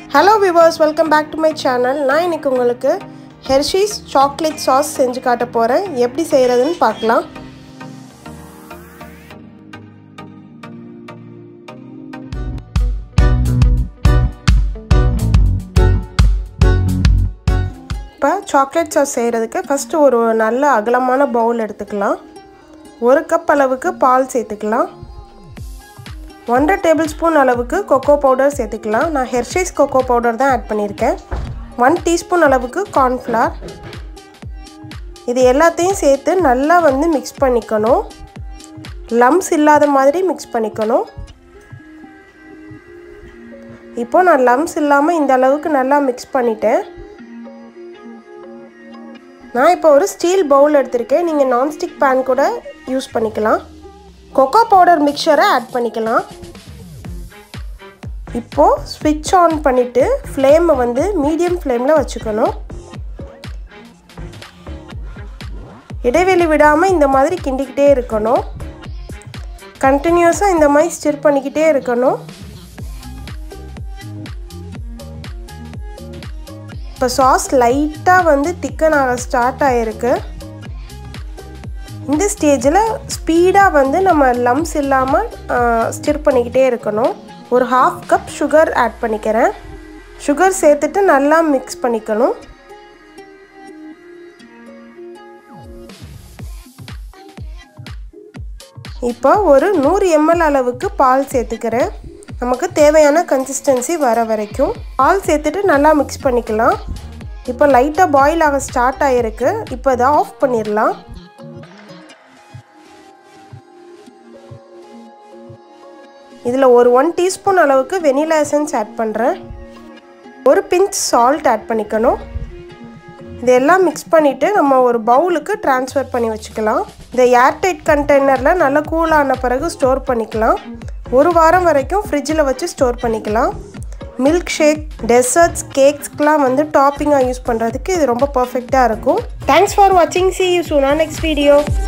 hello viewers welcome back to my channel நான் இன்னைக்கு உங்களுக்கு ஹெர்ஷீஸ் சாக்லேட் சாஸ் செஞ்சு காட்ட போகிறேன் எப்படி செய்கிறதுன்னு பார்க்கலாம் இப்போ சாக்லேட் சாஸ் செய்கிறதுக்கு ஃபஸ்ட்டு ஒரு நல்ல அகலமான பவுல் எடுத்துக்கலாம் ஒரு கப் அளவுக்கு பால் சேர்த்துக்கலாம் ஒன்றரை டேபிள் ஸ்பூன் அளவுக்கு கொக்கோ பவுடர் சேர்த்துக்கலாம் நான் ஹெர்ஷேஸ் கொக்கோ பவுடர் தான் ஆட் பண்ணியிருக்கேன் ஒன் டீஸ்பூன் அளவுக்கு கார்ன்ஃப்ளவர் இது எல்லாத்தையும் சேர்த்து நல்லா வந்து மிக்ஸ் பண்ணிக்கணும் லம்ஸ் இல்லாத மாதிரி மிக்ஸ் பண்ணிக்கணும் இப்போ நான் லம்ஸ் இல்லாமல் இந்த அளவுக்கு நல்லா மிக்ஸ் பண்ணிட்டேன் நான் இப்போ ஒரு ஸ்டீல் பவுல் எடுத்திருக்கேன் நீங்கள் நான்ஸ்டிக் பேன் கூட யூஸ் பண்ணிக்கலாம் கொக்கோ பவுடர் மிக்சரை ஆட் பண்ணிக்கலாம் இப்போது ஸ்விட்ச் ஆன் பண்ணிவிட்டு ஃப்ளேமை வந்து மீடியம் ஃப்ளேமில் வச்சுக்கணும் இடைவெளி விடாமல் இந்த மாதிரி கிண்டிக்கிட்டே இருக்கணும் கண்டினியூஸாக இந்த மாதிரி ஸ்டிர் பண்ணிக்கிட்டே இருக்கணும் இப்போ சாஸ் லைட்டாக வந்து திக்கன் ஆக ஸ்டார்ட் ஆகிருக்கு இந்த ஸ்டேஜில் ஸ்பீடாக வந்து நம்ம லம்ஸ் இல்லாமல் ஸ்டிர் பண்ணிக்கிட்டே இருக்கணும் ஒரு ஹாஃப் கப் சுகர் ஆட் பண்ணிக்கிறேன் சுகர் சேர்த்துட்டு நல்லா மிக்ஸ் பண்ணிக்கணும் இப்போ ஒரு நூறு எம்எல் அளவுக்கு பால் சேர்த்துக்கிறேன் நமக்கு தேவையான கன்சிஸ்டன்சி வர வரைக்கும் பால் சேர்த்துட்டு நல்லா மிக்ஸ் பண்ணிக்கலாம் இப்போ லைட்டாக பாயில் ஆக ஸ்டார்ட் ஆகிருக்கு இப்போ இதை ஆஃப் பண்ணிடலாம் இதில் ஒரு ஒன் டீஸ்பூன் அளவுக்கு வெனிலா எசன்ஸ் ஆட் பண்ணுறேன் ஒரு பிஞ்ச் சால்ட் ஆட் பண்ணிக்கணும் இதெல்லாம் மிக்ஸ் பண்ணிவிட்டு நம்ம ஒரு பவுலுக்கு ட்ரான்ஸ்ஃபர் பண்ணி வச்சுக்கலாம் இந்த ஏர்டைட் கண்டெய்னரில் நல்லா கூலான பிறகு ஸ்டோர் பண்ணிக்கலாம் ஒரு வாரம் வரைக்கும் ஃப்ரிட்ஜில் வச்சு ஸ்டோர் பண்ணிக்கலாம் மில்க் ஷேக் டெசர்ட்ஸ் கேக்ஸ்க்கெலாம் வந்து டாப்பிங்காக யூஸ் பண்ணுறதுக்கு இது ரொம்ப பர்ஃபெக்டாக இருக்கும் தேங்க்ஸ் ஃபார் வாட்சிங் see you soon next video